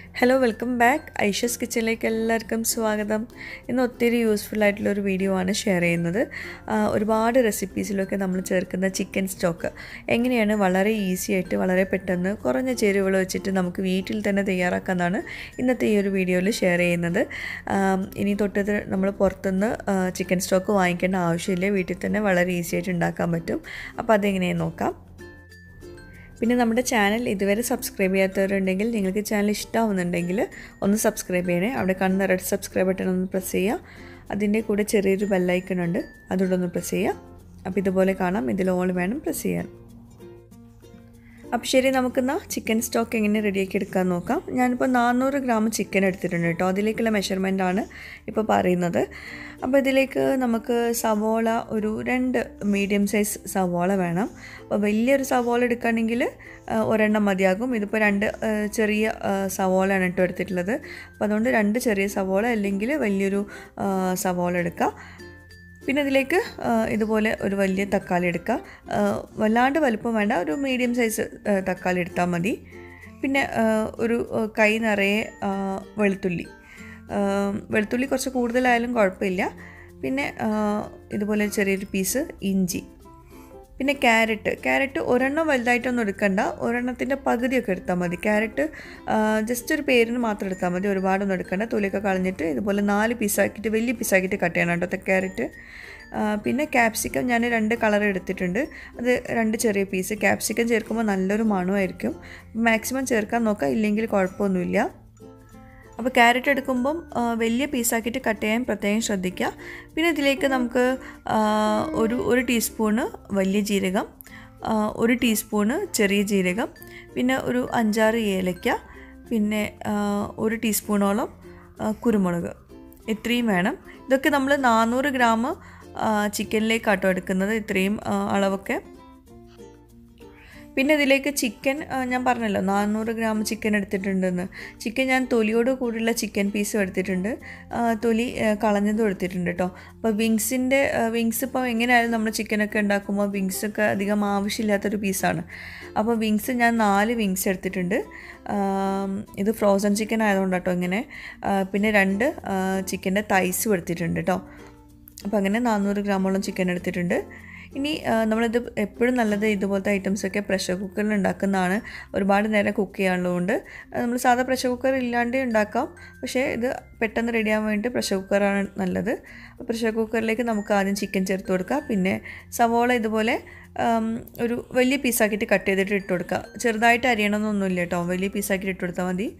hello welcome back ഐഷസ് കിച്ചണിലേക്ക് എല്ലാവർക്കും സ്വാഗതം ഇന്ന് ഒത്തിരി യൂസ്ഫുൾ ആയിട്ടുള്ള ഒരു വീഡിയോ ആണ് ഷെയർ ചെയ്യുന്നത് ആ, ഒരുപാട് റെസിപ്പീസിലൊക്കെ നമ്മൾ ചേർക്കുന്ന ചിക്കൻ സ്റ്റോക്ക് എങ്ങനെയാണ് വളരെ ഈസി ആയിട്ട് വളരെ പെട്ടെന്ന് കുറഞ്ഞ ചേരുവകൾ വെച്ചിട്ട് നമുക്ക് വീട്ടിൽ തന്നെ തയ്യാറാക്കാമെന്നാണ് ഇന്നത്തെ ഈ ഒരു വീഡിയോയിൽ ഷെയർ ചെയ്യുന്നത് ആം, ഇനി തൊട്ടത് നമ്മൾ പുറത്തുനിന്ന് ആ, ചിക്കൻ സ്റ്റോക്ക് വാങ്ങിക്കേണ്ട ആവശ്യമില്ല വീട്ടിൽ തന്നെ വളരെ ഈസി ആയിട്ട് ഉണ്ടാക്കാൻ പറ്റും അപ്പോൾ അതെങ്ങനെയാണ് നോക്കാം പിന്നെ നമ്മുടെ ചാനൽ ഇതുവരെ സബ്സ്ക്രൈബ് ചെയ്യാത്തവരുണ്ടെങ്കിൽ നിങ്ങൾക്ക് ചാനൽ ഇഷ്ടമാവുന്നുണ്ടെങ്കിൽ ഒന്ന് സബ്സ്ക്രൈബ് ചെയ്യണേ അവിടെ കാണുന്ന റെഡ് സബ്സ്ക്രൈബ് ബട്ടൺ ഒന്ന് പ്രസ് ചെയ്യുക അതിൻ്റെ കൂടെ ചെറിയൊരു ബെല്ലൈക്കൺ ഉണ്ട് അതുകൂടെ ഒന്ന് പ്രസ് ചെയ്യുക അപ്പോൾ ഇതുപോലെ കാണാം ഇതിൽ ഓൾ വേണം പ്രസ് ചെയ്യാൻ അപ്പോൾ ശരി നമുക്കെന്നാ ചിക്കൻ സ്റ്റോക്ക് എങ്ങനെ റെഡിയാക്കി എടുക്കാൻ നോക്കാം ഞാനിപ്പോൾ നാനൂറ് ഗ്രാം ചിക്കൻ എടുത്തിട്ടുണ്ട് കേട്ടോ അതിലേക്കുള്ള മെഷർമെൻ്റ് ആണ് ഇപ്പോൾ പറയുന്നത് അപ്പോൾ ഇതിലേക്ക് നമുക്ക് സവോള ഒരു രണ്ട് മീഡിയം സൈസ് സവോള വേണം അപ്പോൾ വലിയൊരു സവോള എടുക്കുകയാണെങ്കിൽ ആ, ഒരെണ്ണം മതിയാകും ഇതിപ്പോൾ രണ്ട് ആ, ചെറിയ ആ, സവോളയാണ് കേട്ടോ എടുത്തിട്ടുള്ളത് അപ്പോൾ അതുകൊണ്ട് രണ്ട് ചെറിയ സവോള അല്ലെങ്കിൽ വലിയൊരു ആ, സവോള എടുക്കുക പിന്നെ ഇതിലേക്ക് ആ, ഇതുപോലെ ഒരു വലിയ തക്കാളി എടുക്കുക ആ, വല്ലാണ്ട് വലുപ്പം വേണ്ട ഒരു മീഡിയം സൈസ് ആ, തക്കാളി എടുത്താൽ മതി പിന്നെ ആ, ഒരു ആ, കൈ നിറയെ ആ, വെളുത്തുള്ളി ആ, വെളുത്തുള്ളി കുറച്ച് കൂടുതലായാലും കുഴപ്പമില്ല പിന്നെ ആ, ഇതുപോലെ ചെറിയൊരു പീസ് ഇഞ്ചി പിന്നെ ക്യാരറ്റ് ക്യാരറ്റ് ഒരെണ്ണം വലുതായിട്ടൊന്നും എടുക്കണ്ട ഒരെണ്ണത്തിൻ്റെ പകുതിയൊക്കെ എടുത്താൽ മതി ക്യാരറ്റ് ജസ്റ്റ് ഒരു പേരിന് മാത്രം എടുത്താൽ മതി ഒരുപാടൊന്നും എടുക്കണ്ട തൊലിയൊക്കെ കളഞ്ഞിട്ട് ഇതുപോലെ നാല് പീസാക്കിയിട്ട് വലിയ പീസാക്കിയിട്ട് കട്ട് ചെയ്യണം കേട്ടോ ക്യാരറ്റ് പിന്നെ ക്യാപ്സിക്കം ഞാൻ രണ്ട് കളർ എടുത്തിട്ടുണ്ട് അത് രണ്ട് ചെറിയ പീസ് ക്യാപ്സിക്കം ചേർക്കുമ്പോൾ നല്ലൊരു മണമായിരിക്കും മാക്സിമം ചേർക്കാൻ നോക്കാം ഇല്ലെങ്കിൽ കുഴപ്പമൊന്നുമില്ല അപ്പോൾ ക്യാരറ്റ് എടുക്കുമ്പം ആ, വലിയ പീസാക്കിയിട്ട് കട്ട് ചെയ്യാൻ പ്രത്യേകം ശ്രദ്ധിക്കുക പിന്നെ ഇതിലേക്ക് നമുക്ക് ആ, ഒരു ഒരു ടീസ്പൂണ് വലിയ ജീരകം ആ, ഒരു ടീസ്പൂണ് ചെറിയ ജീരകം പിന്നെ ഒരു അഞ്ചാറ് ഏലയ്ക്ക പിന്നെ ആ, ഒരു ടീസ്പൂണോളം ആ, കുരുമുളക് ഇത്രയും വേണം ഇതൊക്കെ നമ്മൾ നാനൂറ് ഗ്രാം ചിക്കനിലേക്കാട്ടോ എടുക്കുന്നത് ഇത്രയും ആ, അളവൊക്കെ പിന്നെ ഇതിലേക്ക് ചിക്കൻ ആ, ഞാൻ പറഞ്ഞല്ലോ നാനൂറ് ഗ്രാം ചിക്കൻ എടുത്തിട്ടുണ്ടെന്ന് ചിക്കൻ ഞാൻ തൊലിയോട് കൂടിയുള്ള ചിക്കൻ പീസും എടുത്തിട്ടുണ്ട് ആ, തൊലി ആ, കളഞ്ഞതും എടുത്തിട്ടുണ്ട് കേട്ടോ അപ്പോൾ വിങ്സിൻ്റെ വിങ്സ് ഇപ്പോൾ എങ്ങനെയായാലും നമ്മൾ ചിക്കനൊക്കെ ഉണ്ടാക്കുമ്പോൾ വിങ്സൊക്കെ അധികം ആവശ്യമില്ലാത്തൊരു പീസാണ് അപ്പോൾ വിങ്സ് ഞാൻ നാല് വിങ്സ് എടുത്തിട്ടുണ്ട് ആം, ഇത് ഫ്രോസൺ ചിക്കൻ ആയതുകൊണ്ട് കേട്ടോ ഇങ്ങനെ ആ, പിന്നെ രണ്ട് ചിക്കൻ്റെ തൈസും എടുത്തിട്ടുണ്ട് കേട്ടോ അപ്പോൾ അങ്ങനെ നാനൂറ് ഗ്രാമോളം ചിക്കൻ എടുത്തിട്ടുണ്ട് ഇനി ആ, നമ്മളിത് എപ്പോഴും നല്ലത് ഇതുപോലത്തെ ഐറ്റംസൊക്കെ പ്രഷർ കുക്കറിൽ ഉണ്ടാക്കുന്നതാണ് ഒരുപാട് നേരം കുക്ക് ചെയ്യാനുള്ളതുകൊണ്ട് നമ്മൾ സാധാ പ്രഷർ കുക്കർ ഇല്ലാണ്ട് ഉണ്ടാക്കാം പക്ഷേ ഇത് പെട്ടെന്ന് റെഡി ആവാൻ വേണ്ടി പ്രഷർ കുക്കറാണ് നല്ലത് പ്രഷർ കുക്കറിലേക്ക് നമുക്ക് ആദ്യം ചിക്കൻ ചേർത്ത് കൊടുക്കാം പിന്നെ സവോള ഇതുപോലെ ആം, ഒരു വലിയ പീസാക്കിയിട്ട് കട്ട് ചെയ്തിട്ട് ഇട്ട് കൊടുക്കുക ചെറുതായിട്ട് അരിയണമെന്നൊന്നുമില്ല കേട്ടോ വലിയ പീസാക്കിയിട്ട് ഇട്ട് കൊടുത്താൽ മതി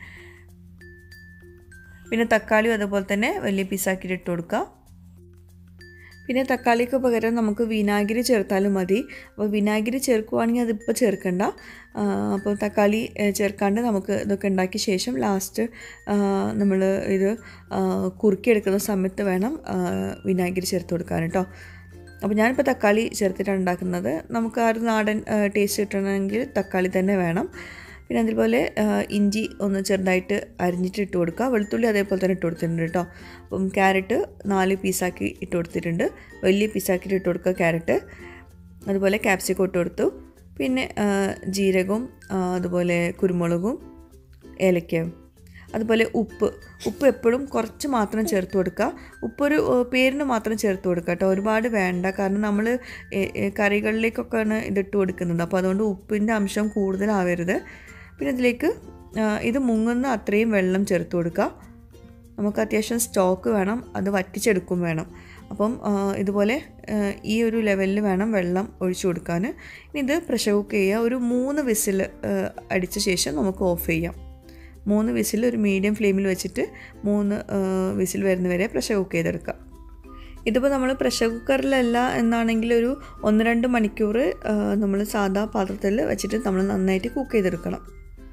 പിന്നെ തക്കാളിയും അതുപോലെ തന്നെ വലിയ പീസാക്കിയിട്ട് ഇട്ട് കൊടുക്കുക പിന്നെ തക്കാളിക്ക് പകരം നമുക്ക് വിനാഗിരി ചേർത്താലും മതി അപ്പോൾ വിനാഗിരി ചേർക്കുവാണെങ്കിൽ അതിപ്പോൾ ചേർക്കണ്ട ആ, അപ്പോൾ തക്കാളി ഏ, ചേർക്കാണ്ട് നമുക്ക് ഇതൊക്കെ ഉണ്ടാക്കിയ ശേഷം ലാസ്റ്റ് നമ്മൾ ഇത് ആ, കുറുക്കിയെടുക്കുന്ന സമയത്ത് വേണം ആ, വിനാഗിരി ചേർത്ത് കൊടുക്കാൻ കേട്ടോ അപ്പോൾ ഞാനിപ്പോൾ തക്കാളി ചേർത്തിട്ടാണ് ഉണ്ടാക്കുന്നത് നമുക്ക് ആ ഒരു നാടൻ ടേസ്റ്റ് കിട്ടണമെങ്കിൽ തക്കാളി തന്നെ വേണം പിന്നെ അതുപോലെ ആ, ഇഞ്ചി ഒന്ന് ചെറുതായിട്ട് അരിഞ്ഞിട്ട് ഇട്ട് കൊടുക്കുക വെളുത്തുള്ളി അതേപോലെ തന്നെ ഇട്ട് കൊടുത്തിട്ടുണ്ട് കേട്ടോ അപ്പം ക്യാരറ്റ് നാല് പീസാക്കി ഇട്ട് കൊടുത്തിട്ടുണ്ട് വലിയ പീസാക്കിയിട്ട് ഇട്ട് കൊടുക്കുക ക്യാരറ്റ് അതുപോലെ ക്യാപ്സിക്കം ഇട്ട് കൊടുത്തു പിന്നെ ആ, ജീരകവും ആ, അതുപോലെ കുരുമുളകും ഏലക്കയും അതുപോലെ ഉപ്പ് ഉപ്പ് എപ്പോഴും കുറച്ച് മാത്രം ചേർത്ത് കൊടുക്കുക ഉപ്പൊരു ഏഹ്, പേരിന് മാത്രം ചേർത്ത് കൊടുക്കുക കേട്ടോ ഒരുപാട് വേണ്ട കാരണം നമ്മൾ കറികളിലേക്കൊക്കെയാണ് ഇതിട്ട് കൊടുക്കുന്നത് അപ്പോൾ അതുകൊണ്ട് ഉപ്പിൻ്റെ അംശം കൂടുതലാവരുത് പിന്നെ ഇതിലേക്ക് ആ, ഇത് മുങ്ങുന്ന അത്രയും വെള്ളം ചേർത്ത് കൊടുക്കുക നമുക്ക് അത്യാവശ്യം സ്റ്റോക്ക് വേണം അത് വറ്റിച്ചെടുക്കും വേണം അപ്പം ആ, ഇതുപോലെ ആ, ഈ ഒരു ലെവലിൽ വേണം വെള്ളം ഒഴിച്ചു കൊടുക്കാൻ ഇനി ഇത് പ്രഷർ കുക്ക് ചെയ്യുക ഒരു മൂന്ന് വിസിൽ അടിച്ച ശേഷം നമുക്ക് ഓഫ് ചെയ്യാം മൂന്ന് വിസിൽ ഒരു മീഡിയം ഫ്ലെയിമിൽ വെച്ചിട്ട് മൂന്ന് വിസിൽ വരുന്നവരെ പ്രഷർ കുക്ക് ചെയ്തെടുക്കാം ഇതിപ്പോൾ നമ്മൾ പ്രഷർ കുക്കറിലല്ല എന്നാണെങ്കിൽ ഒരു ഒന്ന് രണ്ട് മണിക്കൂർ നമ്മൾ സാധാ പാത്രത്തിൽ വെച്ചിട്ട് നമ്മൾ നന്നായിട്ട് കുക്ക് ചെയ്തെടുക്കണം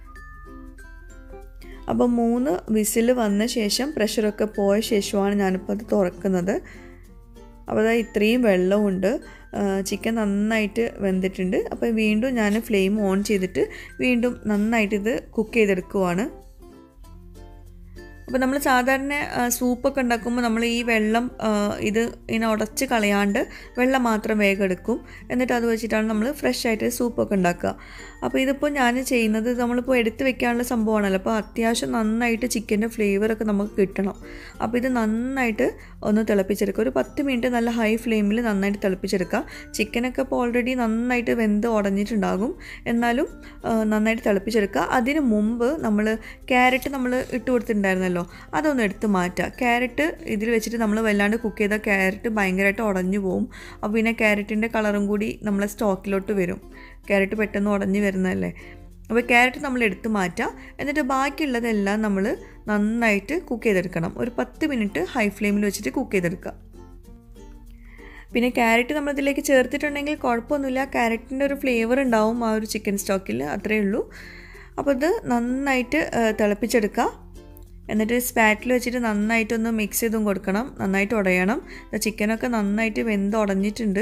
അപ്പോൾ മൂന്ന് വിസിൽ വന്ന ശേഷം പ്രഷറൊക്കെ പോയ ശേഷമാണ് ഞാനിപ്പോൾ അത് തുറക്കുന്നത് അപ്പോൾ അതാ ഇത്രയും വെള്ളമുണ്ട് ചിക്കൻ നന്നായിട്ട് വെന്തിട്ടുണ്ട് അപ്പോൾ വീണ്ടും ഞാൻ ഫ്ലെയിം ഓൺ ചെയ്തിട്ട് വീണ്ടും നന്നായിട്ട് ഇത് കുക്ക് ചെയ്തെടുക്കുവാണ് അപ്പോൾ നമ്മൾ സാധാരണ ആ, സൂപ്പൊക്കെ ഉണ്ടാക്കുമ്പോൾ നമ്മൾ ഈ വെള്ളം ആ, ഇത് ഇങ്ങനെ ഉടച്ച് കളയാണ്ട് വെള്ളം മാത്രം വേഗം എടുക്കും എന്നിട്ട് അത് വെച്ചിട്ടാണ് നമ്മൾ ഫ്രഷ് ആയിട്ട് സൂപ്പൊക്കെ ഉണ്ടാക്കുക അപ്പോൾ ഇതിപ്പോൾ ഞാൻ ചെയ്യുന്നത് നമ്മളിപ്പോൾ എടുത്ത് വെക്കാനുള്ള സംഭവമാണല്ലോ അപ്പോൾ അത്യാവശ്യം നന്നായിട്ട് ചിക്കൻ്റെ ഫ്ലേവറൊക്കെ നമുക്ക് കിട്ടണം അപ്പോൾ ഇത് നന്നായിട്ട് ഒന്ന് തിളപ്പിച്ചെടുക്കുക ഒരു പത്ത് മിനിറ്റ് നല്ല ഹൈ ഫ്ലെയിമിൽ നന്നായിട്ട് തിളപ്പിച്ചെടുക്കുക ചിക്കനൊക്കെ ഇപ്പോൾ ഓൾറെഡി നന്നായിട്ട് വെന്ത് ഉടഞ്ഞിട്ടുണ്ടാകും എന്നാലും ആ, നന്നായിട്ട് തിളപ്പിച്ചെടുക്കുക അതിന് മുമ്പ് നമ്മൾ ക്യാരറ്റ് നമ്മൾ ഇട്ട് കൊടുത്തിട്ടുണ്ടായിരുന്നല്ലോ അതൊന്ന് എടുത്ത് മാറ്റുക ക്യാരറ്റ് ഇതിൽ വെച്ചിട്ട് നമ്മൾ വല്ലാണ്ട് കുക്ക് ചെയ്ത ക്യാരറ്റ് ഭയങ്കരമായിട്ട് ഉടഞ്ഞു പോകും അപ്പോൾ പിന്നെ ക്യാരറ്റിൻ്റെ കളറും കൂടി നമ്മളെ സ്റ്റോക്കിലോട്ട് വരും ക്യാരറ്റ് പെട്ടെന്ന് ഉടഞ്ഞു വരുന്നതല്ലേ അപ്പോൾ ക്യാരറ്റ് നമ്മൾ എടുത്ത് മാറ്റുക എന്നിട്ട് ബാക്കിയുള്ളതെല്ലാം നമ്മൾ നന്നായിട്ട് കുക്ക് ചെയ്തെടുക്കണം ഒരു പത്ത് മിനിറ്റ് ഹൈ ഫ്ലെയിമിൽ വെച്ചിട്ട് കുക്ക് ചെയ്തെടുക്കുക പിന്നെ ക്യാരറ്റ് നമ്മളിതിലേക്ക് ചേർത്തിട്ടുണ്ടെങ്കിൽ കുഴപ്പമൊന്നുമില്ല ക്യാരറ്റിൻ്റെ ഒരു ഫ്ലേവർ ഉണ്ടാവും ആ ഒരു ചിക്കൻ സ്റ്റോക്കിൽ അത്രയേ ഉള്ളൂ അപ്പോൾ ഇത് നന്നായിട്ട് ആ, തിളപ്പിച്ചെടുക്കുക എന്നിട്ട് സ്പാറ്റിൽ വെച്ചിട്ട് നന്നായിട്ടൊന്ന് മിക്സ് ചെയ്തും കൊടുക്കണം നന്നായിട്ട് ഉടയണം ദാ ചിക്കനൊക്കെ നന്നായിട്ട് വെന്ത് ഉടഞ്ഞിട്ടുണ്ട്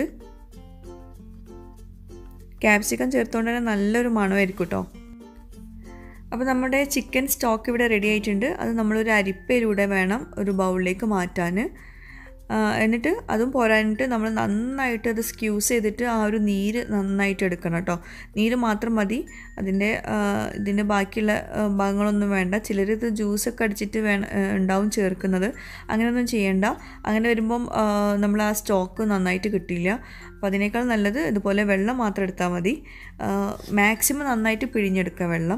ക്യാപ്സിക്കം ചേർത്തുകൊണ്ട് തന്നെ നല്ലൊരു മണമായിരിക്കും കേട്ടോ അപ്പോൾ നമ്മുടെ ചിക്കൻ സ്റ്റോക്ക് ഇവിടെ റെഡി ആയിട്ടുണ്ട് അത് നമ്മളൊരു അരിപ്പയിലൂടെ വേണം ഒരു ബൗളിലേക്ക് മാറ്റാൻ ആ, എന്നിട്ട് അതും പോരാഞ്ഞിട്ട് നമ്മൾ നന്നായിട്ട് അത് സ്ക്യൂസ് ചെയ്തിട്ട് ആ ഒരു നീര് നന്നായിട്ട് എടുക്കണം കേട്ടോ നീര് മാത്രം മതി അതിൻ്റെ ആ, ഇതിൻ്റെ ബാക്കിയുള്ള ആ, ഭാഗങ്ങളൊന്നും വേണ്ട ചിലർ ഇത് ജ്യൂസൊക്കെ അടിച്ചിട്ട് വേണം ഉണ്ടാവും ചേർക്കുന്നത് അങ്ങനെയൊന്നും ചെയ്യണ്ട അങ്ങനെ വരുമ്പം ആ, നമ്മൾ ആ സ്റ്റോക്ക് നന്നായിട്ട് കിട്ടില്ല അപ്പോൾ അതിനേക്കാൾ നല്ലത് ഇതുപോലെ വെള്ളം മാത്രം എടുത്താൽ മതി മാക്സിമം നന്നായിട്ട് പിഴിഞ്ഞെടുക്കുക വെള്ളം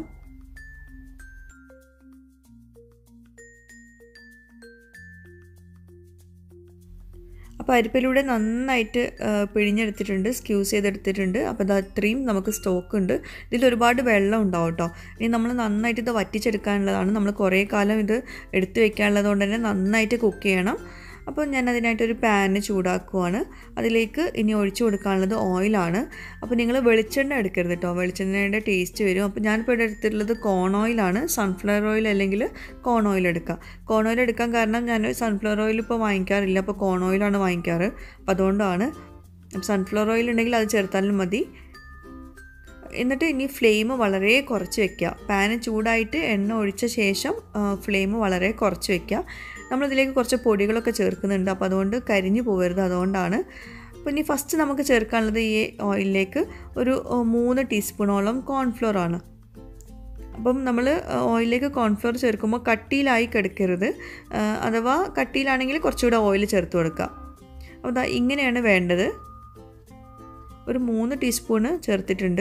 അപ്പോൾ അരിപ്പയിലൂടെ നന്നായിട്ട് ആ, പിഴിഞ്ഞെടുത്തിട്ടുണ്ട് സ്ക്യൂസ് ചെയ്തെടുത്തിട്ടുണ്ട് അപ്പോൾ അത് അത്രയും നമുക്ക് സ്റ്റോക്ക് ഉണ്ട് ഇതിൽ ഒരുപാട് വെള്ളം ഉണ്ടാവും കേട്ടോ ഇനി നമ്മൾ നന്നായിട്ട് ഇത് വറ്റിച്ചെടുക്കാനുള്ളതാണ് നമ്മൾ കുറേ കാലം ഇത് എടുത്തു വെക്കാനുള്ളത് കൊണ്ട് തന്നെ നന്നായിട്ട് കുക്ക് ചെയ്യണം അപ്പോൾ ഞാൻ അതിനായിട്ടൊരു പാന് ചൂടാക്കുവാണ് അതിലേക്ക് ഇനി ഒഴിച്ചു കൊടുക്കാനുള്ളത് ഓയിലാണ് അപ്പോൾ നിങ്ങൾ വെളിച്ചെണ്ണ എടുക്കരുത് കേട്ടോ വെളിച്ചെണ്ണയുടെ ടേസ്റ്റ് വരും അപ്പോൾ ഞാനിപ്പോൾ ഇവിടെ എടുത്തിട്ടുള്ളത് കോൺ ഓയിലാണ് സൺഫ്ലവർ ഓയിൽ അല്ലെങ്കിൽ കോൺ ഓയിൽ എടുക്കുക കോൺ ഓയിൽ എടുക്കാൻ കാരണം ഞാൻ സൺഫ്ലവർ ഓയിൽ ഇപ്പോൾ വാങ്ങിക്കാറില്ല അപ്പോൾ കോൺ ഓയിലാണ് വാങ്ങിക്കാറ് അപ്പോൾ അതുകൊണ്ടാണ് അപ്പോൾ സൺഫ്ലവർ ഓയിൽ ഉണ്ടെങ്കിൽ അത് ചേർത്താലും മതി എന്നിട്ട് ഇനി ഫ്ലെയിം വളരെ കുറച്ച് വെക്കുക പാന് ചൂടായിട്ട് എണ്ണ ഒഴിച്ച ശേഷം ഫ്ലെയിം വളരെ കുറച്ച് വെക്കുക നമ്മളിതിലേക്ക് കുറച്ച് പൊടികളൊക്കെ ചേർക്കുന്നുണ്ട് അപ്പോൾ അതുകൊണ്ട് കരിഞ്ഞു പോകരുത് അതുകൊണ്ടാണ് അപ്പോൾ ഇനി ഫസ്റ്റ് നമുക്ക് ചേർക്കാനുള്ളത് ഈ ഓയിലിലേക്ക് ഒരു ആ, മൂന്ന് ടീസ്പൂണോളം കോൺഫ്ലോർ ആണ് അപ്പം നമ്മൾ ഓയിലിലേക്ക് കോൺഫ്ലോർ ചേർക്കുമ്പോൾ കട്ടിയിലായി കിടക്കരുത് ആ, അഥവാ കട്ടിയിലാണെങ്കിൽ കുറച്ചുകൂടെ ഓയിൽ ചേർത്ത് കൊടുക്കുക അപ്പോൾ ദാ ഇങ്ങനെയാണ് വേണ്ടത് ഒരു മൂന്ന് ടീസ്പൂണ് ചേർത്തിട്ടുണ്ട്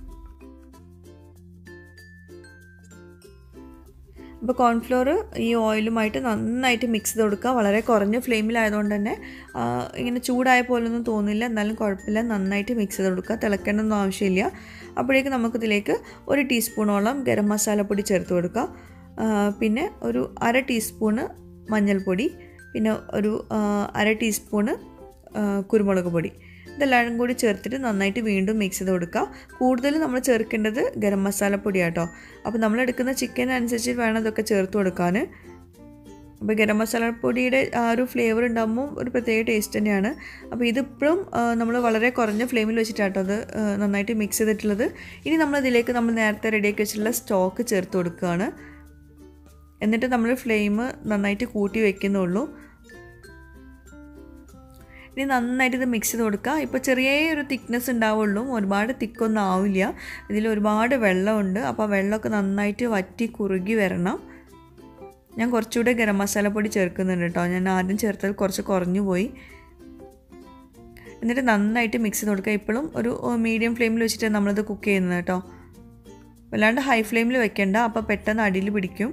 അപ്പോൾ കോൺഫ്ലോർ ഈ ഓയിലുമായിട്ട് നന്നായിട്ട് മിക്സ് ചെയ്ത് കൊടുക്കുക വളരെ കുറഞ്ഞ ഫ്ലെയിമിലായതുകൊണ്ട് തന്നെ ആ, ഇങ്ങനെ ചൂടായ പോലൊന്നും തോന്നില്ല എന്നാലും കുഴപ്പമില്ല നന്നായിട്ട് മിക്സ് ചെയ്ത് കൊടുക്കുക തിളക്കേണ്ടൊന്നും ആവശ്യമില്ല അപ്പോഴേക്ക് നമുക്കിതിലേക്ക് ഒരു ടീസ്പൂണോളം ഗരം മസാലപ്പൊടി ചേർത്ത് കൊടുക്കുക ആ, പിന്നെ ഒരു അര ടീസ്പൂണ് മഞ്ഞൾപ്പൊടി പിന്നെ ഒരു ആ, അര ടീസ്പൂണ് ആ, കുരുമുളക് പൊടി ഇതെല്ലാം കൂടി ചേർത്തിട്ട് നന്നായിട്ട് വീണ്ടും മിക്സ് ചെയ്ത് കൊടുക്കുക കൂടുതൽ നമ്മൾ ചേർക്കേണ്ടത് ഗരം മസാലപ്പൊടി കേട്ടോ അപ്പോൾ നമ്മൾ എടുക്കുന്ന ചിക്കൻ അനുസരിച്ച് വേണം ഇതൊക്കെ ചേർത്ത് കൊടുക്കാൻ അപ്പോൾ ഗരം മസാലപ്പൊടിയുടെ ആ ഒരു ഫ്ലേവർ ഉണ്ടാകുമ്പോൾ ഒരു പ്രത്യേക ടേസ്റ്റ് തന്നെയാണ് അപ്പോൾ ഇതിപ്പോഴും നമ്മൾ വളരെ കുറഞ്ഞ ഫ്ലെയിമിൽ വെച്ചിട്ടാട്ടോ അത് ആ, നന്നായിട്ട് മിക്സ് ചെയ്തിട്ടുള്ളത് ഇനി നമ്മളിതിലേക്ക് നമ്മൾ നേരത്തെ റെഡിയാക്കി വെച്ചിട്ടുള്ള സ്റ്റോക്ക് ചേർത്ത് കൊടുക്കുകയാണ് എന്നിട്ട് നമ്മൾ ഫ്ലെയിം നന്നായിട്ട് കൂട്ടി വെക്കുന്നുള്ളൂ ഇനി നന്നായിട്ട് ഇത് മിക്സ് ചെയ്ത് കൊടുക്കുക ഇപ്പോൾ ചെറിയ ഒരു തിക്നെസ് ഉണ്ടാവുള്ളൂ ഒരുപാട് തിക്കൊന്നും ആവില്ല ഇതിൽ ഒരുപാട് വെള്ളമുണ്ട് അപ്പോൾ ആ വെള്ളമൊക്കെ നന്നായിട്ട് വറ്റി കുറുകി വരണം ഞാൻ കുറച്ചുകൂടെ ഗരം മസാലപ്പൊടി ചേർക്കുന്നുണ്ട് കേട്ടോ ഞാൻ ആദ്യം ചേർത്തത് കുറച്ച് കുറഞ്ഞു പോയി എന്നിട്ട് നന്നായിട്ട് മിക്സ് ചെയ്ത് കൊടുക്കുക ഇപ്പോഴും ഒരു മീഡിയം ഫ്ലെയിമിൽ വെച്ചിട്ട് നമ്മളിത് കുക്ക് ചെയ്യുന്നത് കേട്ടോ വല്ലാണ്ട് ഹൈ ഫ്ലെയിമിൽ വെക്കേണ്ട അപ്പോൾ പെട്ടെന്ന് അടിയിൽ പിടിക്കും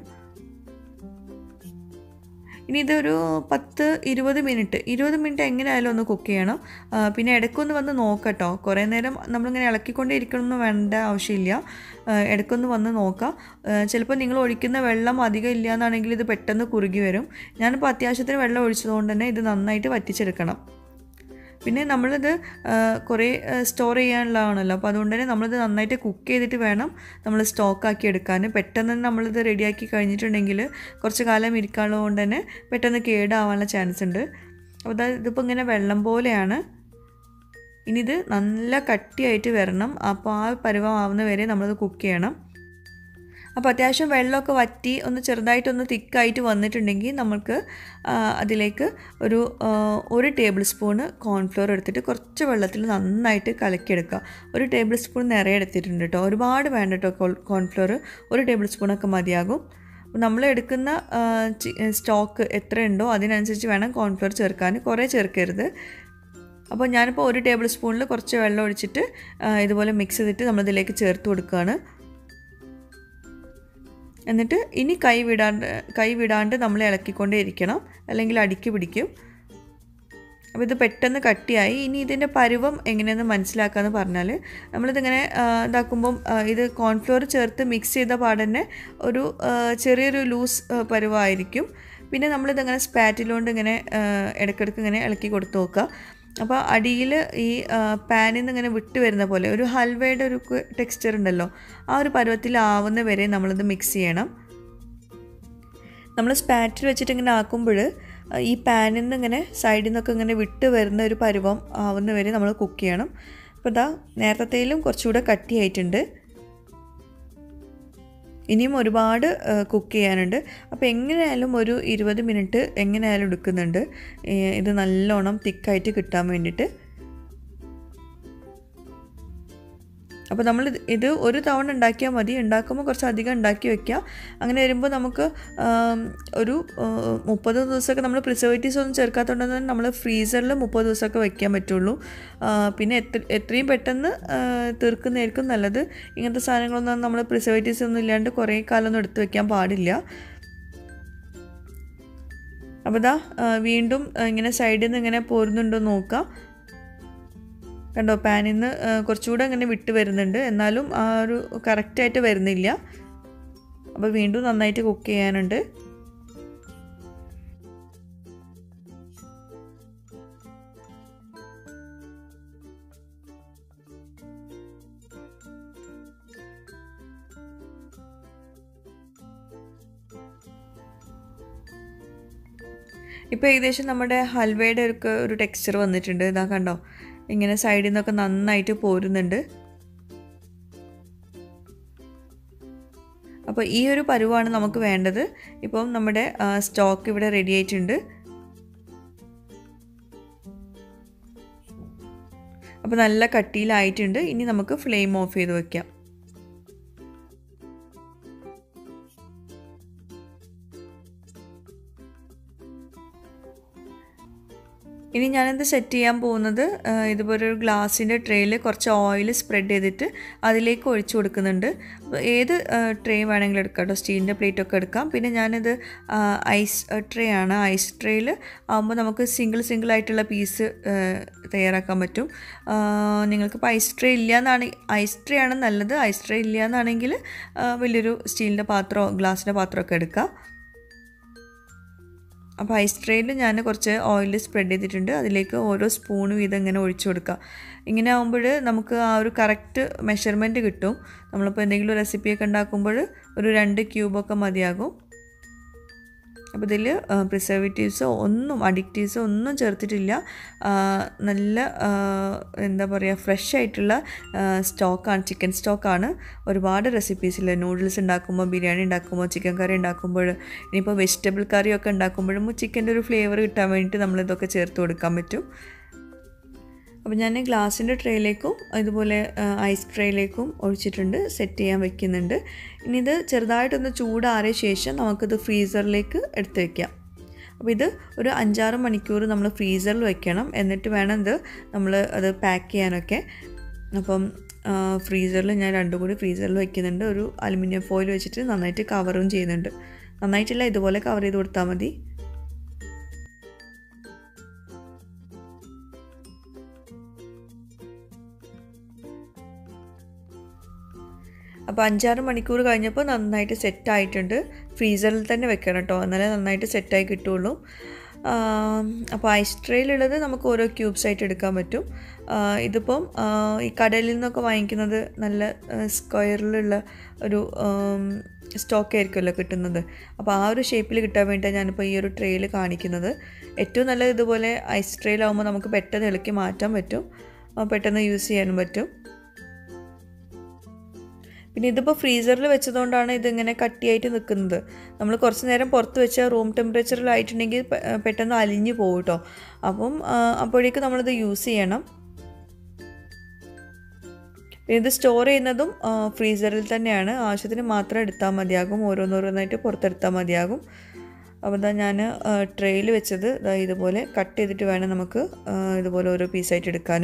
ഇനി ഇതൊരു പത്ത് ഇരുപത് മിനിറ്റ് ഇരുപത് മിനിറ്റ് എങ്ങനെയായാലും ഒന്ന് കുക്ക് ചെയ്യണം ആ, പിന്നെ ഇടയ്ക്കൊന്ന് വന്ന് നോക്കട്ടോ കുറേ നേരം നമ്മളിങ്ങനെ ഇളക്കിക്കൊണ്ടേ ഇരിക്കണമെന്ന് വേണ്ട ആവശ്യമില്ല ആ, ഇടയ്ക്കൊന്ന് വന്ന് നോക്കാം ചിലപ്പോൾ നിങ്ങൾ ഒഴിക്കുന്ന വെള്ളം അധികം ഇല്ല എന്നാണെങ്കിൽ ഇത് പെട്ടെന്ന് കുറുകി വരും ഞാനിപ്പോൾ അത്യാവശ്യത്തിന് വെള്ളം ഒഴിച്ചതുകൊണ്ട് തന്നെ ഇത് നന്നായിട്ട് വറ്റിച്ചെടുക്കണം പിന്നെ നമ്മളിത് ആ, കുറേ സ്റ്റോർ ചെയ്യാനുള്ളതാണല്ലോ അപ്പോൾ അതുകൊണ്ട് തന്നെ നമ്മളിത് നന്നായിട്ട് കുക്ക് ചെയ്തിട്ട് വേണം നമ്മൾ സ്റ്റോക്കാക്കി എടുക്കാൻ പെട്ടെന്ന് തന്നെ നമ്മളിത് റെഡിയാക്കി കഴിഞ്ഞിട്ടുണ്ടെങ്കിൽ കുറച്ച് കാലം ഇരിക്കാനുള്ളത് കൊണ്ട് തന്നെ പെട്ടെന്ന് കേടാവാനുള്ള ചാൻസ് ഉണ്ട് അപ്പോൾ ഇത് ഇതിപ്പോൾ ഇങ്ങനെ വെള്ളം പോലെയാണ് ഇനി ഇത് നല്ല കട്ടിയായിട്ട് വരണം അപ്പോൾ ആ പരുവമാവുന്ന വരെ നമ്മളത് കുക്ക് ചെയ്യണം അപ്പോൾ അത്യാവശ്യം വെള്ളമൊക്കെ വറ്റി ഒന്ന് ചെറുതായിട്ടൊന്ന് തിക്കായിട്ട് വന്നിട്ടുണ്ടെങ്കിൽ നമുക്ക് അതിലേക്ക് ഒരു ഒരു ടേബിൾ സ്പൂണ് കോൺഫ്ലോർ എടുത്തിട്ട് കുറച്ച് വെള്ളത്തിൽ നന്നായിട്ട് കലക്കിയെടുക്കുക ഒരു ടേബിൾ സ്പൂൺ നിറയെ എടുത്തിട്ടുണ്ട് കേട്ടോ ഒരുപാട് വേണ്ട കേട്ടോ കോൺഫ്ലോർ ഒരു ടേബിൾ സ്പൂണൊക്കെ മതിയാകും നമ്മൾ എടുക്കുന്ന സ്റ്റോക്ക് എത്രയുണ്ടോ അതിനനുസരിച്ച് വേണം കോൺഫ്ലോർ ചേർക്കാൻ കുറേ ചേർക്കരുത് അപ്പോൾ ഞാനിപ്പോൾ ഒരു ടേബിൾ സ്പൂണിൽ കുറച്ച് വെള്ളം ഒഴിച്ചിട്ട് ഇതുപോലെ മിക്സ് ചെയ്തിട്ട് നമ്മളിതിലേക്ക് ചേർത്ത് കൊടുക്കുകയാണ് എന്നിട്ട് ഇനി കൈ വിടാണ്ട് കൈ വിടാണ്ട് നമ്മൾ ഇളക്കിക്കൊണ്ടേ ഇരിക്കണം അല്ലെങ്കിൽ അടിക്ക് പിടിക്കും അപ്പോൾ ഇത് പെട്ടെന്ന് കട്ടിയായി ഇനി ഇതിൻ്റെ പരുവം എങ്ങനെയെന്ന് മനസ്സിലാക്കാമെന്ന് പറഞ്ഞാൽ നമ്മളിതിങ്ങനെ ഇതാക്കുമ്പം ഇത് കോൺഫ്ലോർ ചേർത്ത് മിക്സ് ചെയ്ത പാടന്നെ ഒരു ചെറിയൊരു ലൂസ് പരുവമായിരിക്കും പിന്നെ നമ്മളിതിങ്ങനെ സ്പാറ്റിലുകൊണ്ട് ഇങ്ങനെ ഇടയ്ക്കിടയ്ക്ക് ഇങ്ങനെ ഇളക്കി കൊടുത്ത് നോക്കുക അപ്പോൾ അടിയിൽ ഈ പാനിൽ നിന്ന് ഇങ്ങനെ വിട്ട് വരുന്ന പോലെ ഒരു ഹൽവയുടെ ഒരു ടെക്സ്ചർ ഉണ്ടല്ലോ ആ ഒരു പരുവത്തിലാവുന്ന വരെ നമ്മളിത് മിക്സ് ചെയ്യണം നമ്മൾ സ്പാറ്റിൽ വെച്ചിട്ട് ഇങ്ങനെ ആക്കുമ്പോൾ ഈ പാനിൽ നിന്ന് ഇങ്ങനെ സൈഡിൽ നിന്നൊക്കെ ഇങ്ങനെ വിട്ട് വരുന്ന ഒരു പരുവം ആവുന്ന വരെ നമ്മൾ കുക്ക് ചെയ്യണം അപ്പോൾ ഇതാ നേരത്തേലും കുറച്ചുകൂടെ കട്ടിയായിട്ടുണ്ട് ഇനിയും ഒരുപാട് കുക്ക് ചെയ്യാനുണ്ട് അപ്പോൾ എങ്ങനെയായാലും ഒരു ഇരുപത് മിനിറ്റ് എങ്ങനെയായാലും എടുക്കുന്നുണ്ട് ഇത് നല്ലോണം തിക്കായിട്ട് കിട്ടാൻ വേണ്ടിയിട്ട് അപ്പോൾ നമ്മൾ ഇത് ഒരു തവണ ഉണ്ടാക്കിയാൽ മതി ഉണ്ടാക്കുമ്പോൾ കുറച്ച് അധികം ഉണ്ടാക്കി വെക്കുക അങ്ങനെ വരുമ്പോൾ നമുക്ക് ഒരു മുപ്പത് ദിവസമൊക്കെ നമ്മൾ പ്രിസർവേറ്റീവ്സ് ഒന്നും ചേർക്കാത്തതുകൊണ്ട് തന്നെ നമ്മൾ ഫ്രീസറിൽ മുപ്പത് ദിവസമൊക്കെ വെക്കാൻ പറ്റുള്ളൂ പിന്നെ എത്ര എത്രയും പെട്ടെന്ന് തീർക്കുന്നതായിരിക്കും നല്ലത് ഇങ്ങനത്തെ സാധനങ്ങളൊന്നും നമ്മൾ പ്രിസർവേറ്റീവ്സ് ഒന്നും ഇല്ലാണ്ട് കുറേ കാലമൊന്നും എടുത്ത് വെക്കാൻ പാടില്ല അപ്പോൾ ഇതാ വീണ്ടും ഇങ്ങനെ സൈഡിൽ നിന്ന് ഇങ്ങനെ പോരുന്നുണ്ടോ നോക്കുക കണ്ടോ പാനിൽ നിന്ന് കുറച്ചുകൂടെ അങ്ങനെ വിട്ട് വരുന്നുണ്ട് എന്നാലും ആ ഒരു കറക്റ്റായിട്ട് വരുന്നില്ല അപ്പോൾ വീണ്ടും നന്നായിട്ട് കുക്ക് ചെയ്യാനുണ്ട് ഇപ്പോൾ ഏകദേശം നമ്മുടെ ഹൽവയുടെ ഒക്കെ ഒരു ടെക്സ്ചർ വന്നിട്ടുണ്ട് ഇതാ കണ്ടോ ഇങ്ങനെ സൈഡിൽ നിന്നൊക്കെ നന്നായിട്ട് പോരുന്നുണ്ട് അപ്പോൾ ഈ ഒരു പരുവാണ് നമുക്ക് വേണ്ടത് ഇപ്പം നമ്മുടെ സ്റ്റോക്ക് ഇവിടെ റെഡി ആയിട്ടുണ്ട് അപ്പോൾ നല്ല കട്ടിയിലായിട്ടുണ്ട് ഇനി നമുക്ക് ഫ്ലെയിം ഓഫ് ചെയ്ത് വയ്ക്കാം ഇനി ഞാനെന്ത് സെറ്റ് ചെയ്യാൻ പോകുന്നത് ഇതുപോലെ ഒരു ഗ്ലാസിൻ്റെ ട്രേയിൽ കുറച്ച് ഓയിൽ സ്പ്രെഡ് ചെയ്തിട്ട് അതിലേക്ക് ഒഴിച്ചു കൊടുക്കുന്നുണ്ട് ഏത് ട്രേ വേണമെങ്കിലും എടുക്കാം കേട്ടോ സ്റ്റീലിൻ്റെ പ്ലേറ്റ് ഒക്കെ എടുക്കാം പിന്നെ ഞാനിത് ഐസ് ട്രേ ആണ് ഐസ് ട്രേയിൽ ആകുമ്പോൾ നമുക്ക് സിംഗിൾ സിംഗിൾ ആയിട്ടുള്ള പീസ് തയ്യാറാക്കാൻ പറ്റും നിങ്ങൾക്കിപ്പോൾ ഐസ് ട്രേ ഇല്ല എന്നാണ് ഐസ് ട്രേ ആണ് നല്ലത് ഐസ് ട്രേ ഇല്ല എന്നാണെങ്കിൽ വലിയൊരു സ്റ്റീലിൻ്റെ പാത്രമോ ഗ്ലാസിൻ്റെ പാത്രമൊക്കെ എടുക്കാം അപ്പോൾ ഐസ് ട്രേയിൽ ഞാൻ കുറച്ച് ഓയിൽ സ്പ്രെഡ് ചെയ്തിട്ടുണ്ട് അതിലേക്ക് ഓരോ സ്പൂൺ വീതം ഇങ്ങനെ ഒഴിച്ചു കൊടുക്കുക ഇങ്ങനെ ആകുമ്പോൾ നമുക്ക് ആ ഒരു കറക്റ്റ് മെഷർമെൻറ്റ് കിട്ടും നമ്മളിപ്പോൾ എന്തെങ്കിലും റെസിപ്പിയൊക്കെ ഉണ്ടാക്കുമ്പോൾ ഒരു രണ്ട് ക്യൂബൊക്കെ മതിയാകും അപ്പോൾ ഇതിൽ പ്രിസർവേറ്റീവ്സോ ഒന്നും അഡിക്റ്റീവ്സോ ഒന്നും ചേർത്തിട്ടില്ല നല്ല എന്താ പറയുക ഫ്രഷ് ആയിട്ടുള്ള സ്റ്റോക്കാണ് ചിക്കൻ സ്റ്റോക്കാണ് ഒരുപാട് റെസിപ്പീസിൽ നൂഡിൽസ് ഉണ്ടാക്കുമ്പോൾ ബിരിയാണി ഉണ്ടാക്കുമ്പോൾ ചിക്കൻ കറി ഉണ്ടാക്കുമ്പോൾ ഇനിയിപ്പോൾ വെജിറ്റബിൾ കറിയൊക്കെ ഉണ്ടാക്കുമ്പോഴും ചിക്കൻ്റെ ഒരു ഫ്ലേവർ കിട്ടാൻ വേണ്ടിയിട്ട് നമ്മളിതൊക്കെ ചേർത്ത് കൊടുക്കാൻ പറ്റും അപ്പോൾ ഞാൻ ഗ്ലാസിൻ്റെ ട്രേയിലേക്കും ഇതുപോലെ ഐസ് ട്രേയിലേക്കും ഒഴിച്ചിട്ടുണ്ട് സെറ്റ് ചെയ്യാൻ വെക്കുന്നുണ്ട് ഇനി ഇത് ചെറുതായിട്ടൊന്ന് ചൂടാറിയ ശേഷം നമുക്കിത് ഫ്രീസറിലേക്ക് എടുത്ത് വയ്ക്കാം അപ്പോൾ ഇത് ഒരു അഞ്ചാറ് മണിക്കൂർ നമ്മൾ ഫ്രീസറിൽ വെക്കണം എന്നിട്ട് വേണം ഇത് നമ്മൾ അത് പാക്ക് ചെയ്യാനൊക്കെ അപ്പം ഫ്രീസറിൽ ഞാൻ രണ്ടും കൂടി ഫ്രീസറിൽ വെക്കുന്നുണ്ട് ഒരു അലുമിനിയം ഫോയിൽ വെച്ചിട്ട് നന്നായിട്ട് കവറും ചെയ്യുന്നുണ്ട് നന്നായിട്ടില്ല ഇതുപോലെ കവർ ചെയ്ത് കൊടുത്താൽ മതി അപ്പോൾ അഞ്ചാറ് മണിക്കൂർ കഴിഞ്ഞപ്പോൾ നന്നായിട്ട് സെറ്റ് ആയിട്ടുണ്ട് ഫ്രീസറിൽ തന്നെ വെക്കണം കേട്ടോ എന്നാലേ നന്നായിട്ട് സെറ്റായി കിട്ടുള്ളൂ അപ്പോൾ ഐസ് ട്രേയിലുള്ളത് നമുക്ക് ഓരോ ക്യൂബ്സ് ആയിട്ട് എടുക്കാൻ പറ്റും ഇതിപ്പം ഈ കടലിൽ നിന്നൊക്കെ വാങ്ങിക്കുന്നത് നല്ല സ്ക്വയറിലുള്ള ഒരു സ്റ്റോക്ക് ആയിരിക്കുമല്ലോ കിട്ടുന്നത് അപ്പോൾ ആ ഒരു ഷേപ്പിൽ കിട്ടാൻ വേണ്ടിയിട്ടാണ് ഞാനിപ്പോൾ ഈ ഒരു ട്രേയിൽ കാണിക്കുന്നത് ഏറ്റവും നല്ലത് ഇതുപോലെ ഐസ് ട്രേയിലാവുമ്പോൾ നമുക്ക് പെട്ടെന്ന് ഇളക്കി മാറ്റാൻ പറ്റും പെട്ടെന്ന് യൂസ് ചെയ്യാനും പറ്റും പിന്നെ ഇതിപ്പോൾ ഫ്രീസറിൽ വെച്ചതുകൊണ്ടാണ് ഇതിങ്ങനെ കട്ടിയായിട്ട് നിൽക്കുന്നത് നമ്മൾ കുറച്ച് നേരം പുറത്ത് വെച്ചാൽ റൂം ടെമ്പറേച്ചറിലായിട്ടുണ്ടെങ്കിൽ പെ- പെട്ടെന്ന് അലിഞ്ഞു പോകും കേട്ടോ അപ്പം ആ, അപ്പോഴേക്കും നമ്മളിത് യൂസ് ചെയ്യണം പിന്നെ ഇത് സ്റ്റോർ ചെയ്യുന്നതും ആ, ഫ്രീസറിൽ തന്നെയാണ് ആവശ്യത്തിന് മാത്രം എടുത്താൽ മതിയാകും ഓരോന്നോരോന്നായിട്ട് പുറത്തെടുത്താൽ മതിയാകും അപ്പോൾ ഇതാ ഞാൻ ട്രെയിൽ വെച്ചത് ദാ ഇതുപോലെ കട്ട് ചെയ്തിട്ട് വേണം നമുക്ക് ആ, ഇതുപോലെ ഓരോ പീസായിട്ട് എടുക്കാൻ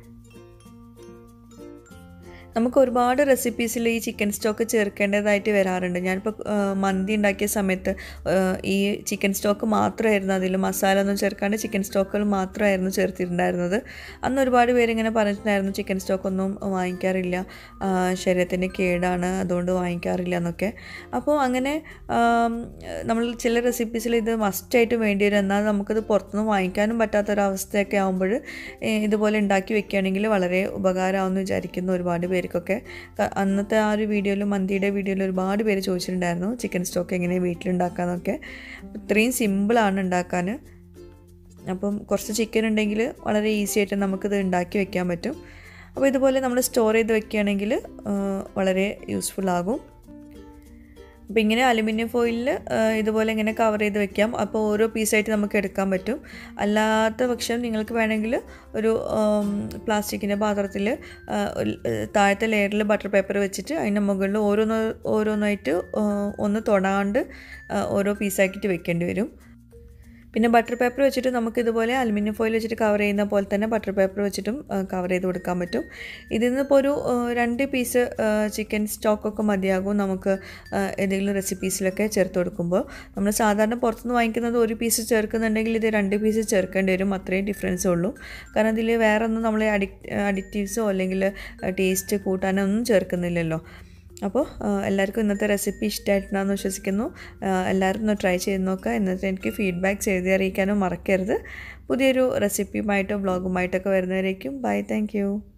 നമുക്ക് ഒരുപാട് റെസിപ്പീസിൽ ഈ ചിക്കൻ സ്റ്റോക്ക് ചേർക്കേണ്ടതായിട്ട് വരാറുണ്ട് ഞാനിപ്പോൾ ആ, മന്തി ഉണ്ടാക്കിയ സമയത്ത് ആ, ഈ ചിക്കൻ സ്റ്റോക്ക് മാത്രമായിരുന്നു അതിൽ മസാല ഒന്നും ചേർക്കാണ്ട് ചിക്കൻ സ്റ്റോക്കുകൾ മാത്രമായിരുന്നു ചേർത്തിട്ടുണ്ടായിരുന്നത് അന്ന് ഒരുപാട് പേര് ഇങ്ങനെ പറഞ്ഞിട്ടുണ്ടായിരുന്നു ചിക്കൻ സ്റ്റോക്ക് ഒന്നും വാങ്ങിക്കാറില്ല ആ, ശരീരത്തിന് കേടാണ് അതുകൊണ്ട് വാങ്ങിക്കാറില്ല എന്നൊക്കെ അപ്പോൾ അങ്ങനെ ആം, നമ്മൾ ചില റെസിപ്പീസിൽ ഇത് മസ്റ്റായിട്ട് വേണ്ടി വരും എന്നാൽ നമുക്കത് പുറത്തുനിന്ന് വാങ്ങിക്കാനും പറ്റാത്തൊരവസ്ഥയൊക്കെ ആകുമ്പോൾ ഇതുപോലെ ഉണ്ടാക്കി വെക്കുകയാണെങ്കിൽ വളരെ ഉപകാരമാണെന്ന് വിചാരിക്കുന്നു ഒരുപാട് പേർക്കൊക്കെ ക- അന്നത്തെ ആ ഒരു വീഡിയോയിൽ മന്തിയുടെ വീഡിയോയിൽ ഒരുപാട് പേര് ചോദിച്ചിട്ടുണ്ടായിരുന്നു ചിക്കൻ സ്റ്റോക്ക് എങ്ങനെ വീട്ടിലുണ്ടാക്കാമെന്നൊക്കെ ഇത്രയും സിമ്പിളാണ് ഉണ്ടാക്കാൻ അപ്പം കുറച്ച് ചിക്കൻ ഉണ്ടെങ്കിൽ വളരെ ഈസി ആയിട്ട് നമുക്കിത് ഉണ്ടാക്കി വെക്കാൻ പറ്റും അപ്പോൾ ഇതുപോലെ നമ്മൾ സ്റ്റോർ ചെയ്ത് വെക്കുകയാണെങ്കിൽ ആ, വളരെ യൂസ്ഫുൾ ആകും അപ്പോൾ ഇങ്ങനെ അലുമിനിയം ഫോയിലിൽ ഇതുപോലെ ഇങ്ങനെ കവർ ചെയ്ത് വെക്കാം അപ്പോൾ ഓരോ പീസായിട്ട് നമുക്ക് എടുക്കാൻ പറ്റും അല്ലാത്ത പക്ഷം നിങ്ങൾക്ക് വേണമെങ്കിൽ ഒരു പ്ലാസ്റ്റിക്കിൻ്റെ പാത്രത്തിൽ താഴത്തെ ലെയറിൽ ബട്ടർ പേപ്പർ വെച്ചിട്ട് അതിൻ്റെ മുകളിൽ ഓരോന്ന് ഓരോന്നായിട്ട് ആ, ഒന്ന് തൊടാണ്ട് ആ, ഓരോ പീസാക്കിയിട്ട് വെക്കേണ്ടി വരും പിന്നെ ബട്ടർ പേപ്പർ വെച്ചിട്ട് നമുക്ക് ഇതുപോലെ അലുമിനിയം ഫോയിൽ വെച്ചിട്ട് കവർ ചെയ്യുന്ന പോലെ തന്നെ ബട്ടർ പേപ്പർ വെച്ചിട്ടും കവർ ചെയ്ത് കൊടുക്കാൻ പറ്റും ഇതിൽ നിന്നിപ്പോൾ ഒരു ആ, രണ്ട് പീസ് ചിക്കൻ സ്റ്റോക്കൊക്കെ മതിയാകും നമുക്ക് ആ, ഏതെങ്കിലും റെസിപ്പീസിലൊക്കെ ചേർത്ത് കൊടുക്കുമ്പോൾ നമ്മൾ സാധാരണ പുറത്തുനിന്ന് വാങ്ങിക്കുന്നത് ഒരു പീസ് ചേർക്കുന്നുണ്ടെങ്കിൽ ഇത് രണ്ട് പീസ് ചേർക്കേണ്ടി വരും അത്രയും ഡിഫറൻസ് ഉള്ളൂ കാരണം ഇതിൽ വേറെ ഒന്നും നമ്മൾ അഡിക് അഡിക്റ്റീവ്സോ അല്ലെങ്കിൽ ടേസ്റ്റ് കൂട്ടാനോ ഒന്നും ചേർക്കുന്നില്ലല്ലോ അപ്പോൾ ആ, എല്ലാവർക്കും ഇന്നത്തെ റെസിപ്പി ഇഷ്ടമായിട്ടുണ്ടാകുമെന്ന് വിശ്വസിക്കുന്നു ആ, എല്ലാവരും ഒന്ന് ട്രൈ ചെയ്ത് നോക്കുക എന്നിട്ട് എനിക്ക് ഫീഡ്ബാക്ക്സ് എഴുതി അറിയിക്കാനും മറക്കരുത് പുതിയൊരു റെസിപ്പിയുമായിട്ടോ വ്ളോഗുമായിട്ടൊക്കെ വരുന്നവരേക്കും ബൈ താങ്ക്